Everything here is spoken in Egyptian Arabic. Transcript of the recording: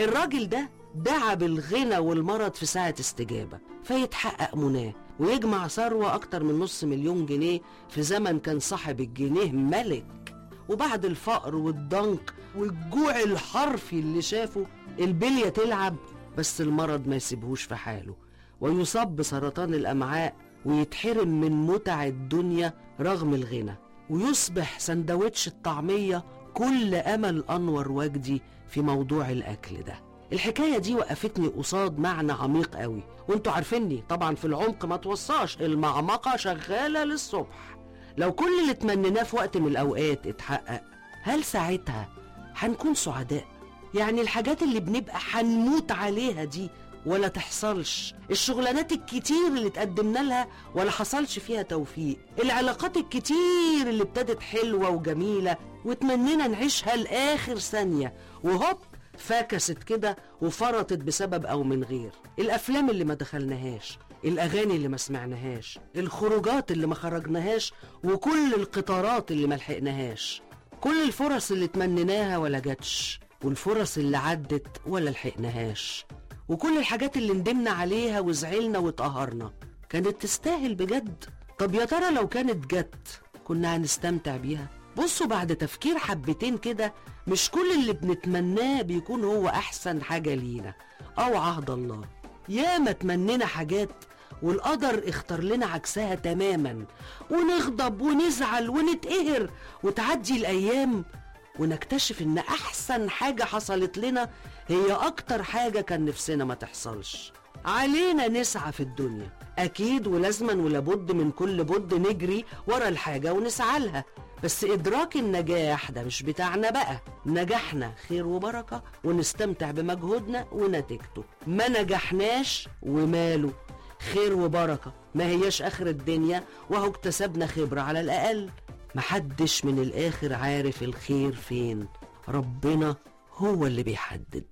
الراجل ده دعا بالغنى والمرض في ساعة استجابة فيتحقق مناه ويجمع ثروة أكتر من نص مليون جنيه في زمن كان صاحب الجنيه ملك وبعد الفقر والضنك والجوع الحرفي اللي شافه البلية تلعب بس المرض ما يسيبهوش في حاله ويصاب بسرطان الأمعاء ويتحرم من متع الدنيا رغم الغنى ويصبح سندوتش الطعمية كل أمل أنور وجدي في موضوع الأكل ده الحكاية دي وقفتني قصاد معنى عميق قوي وانتوا عارفيني طبعا في العمق ما توصاش المعمقة شغالة للصبح لو كل اللي تمنيناه في وقت من الأوقات اتحقق هل ساعتها هنكون سعداء يعني الحاجات اللي بنبقى هنموت عليها دي ولا تحصلش الشغلانات الكتير اللي تقدمنا لها ولا حصلش فيها توفيق العلاقات الكتير اللي ابتدت حلوة وجميلة وتمنينا نعيشها لآخر ثانية وهوب فاكست كده وفرطت بسبب أو من غير الأفلام اللي ما دخلناهاش الأغاني اللي ما سمعناهاش الخروجات اللي ما خرجناهاش وكل القطارات اللي ما لحقناهاش كل الفرص اللي تمنيناها ولا جاتش والفرص اللي عدت ولا لحقناهاش وكل الحاجات اللي ندمنا عليها وزعلنا واتقهرنا كانت تستاهل بجد طب يا ترى لو كانت جت كنا هنستمتع بيها بصوا بعد تفكير حبتين كده مش كل اللي بنتمناه بيكون هو أحسن حاجة لينا أو عهد الله ياما تمنينا حاجات والقدر اختار لنا عكسها تماما ونغضب ونزعل ونتقهر وتعدي الأيام ونكتشف إن أحسن حاجة حصلت لنا هي أكتر حاجة كان نفسنا ما تحصلش علينا نسعى في الدنيا أكيد ولازما ولابد من كل بد نجري ورا الحاجة ونسعى لها بس إدراك النجاح ده مش بتاعنا بقى نجحنا خير وبركة ونستمتع بمجهودنا ونتيجته ما نجحناش وماله خير وبركة ما هياش آخر الدنيا وهو اكتسبنا خبرة على الأقل محدش من الآخر عارف الخير فين ربنا هو اللي بيحدد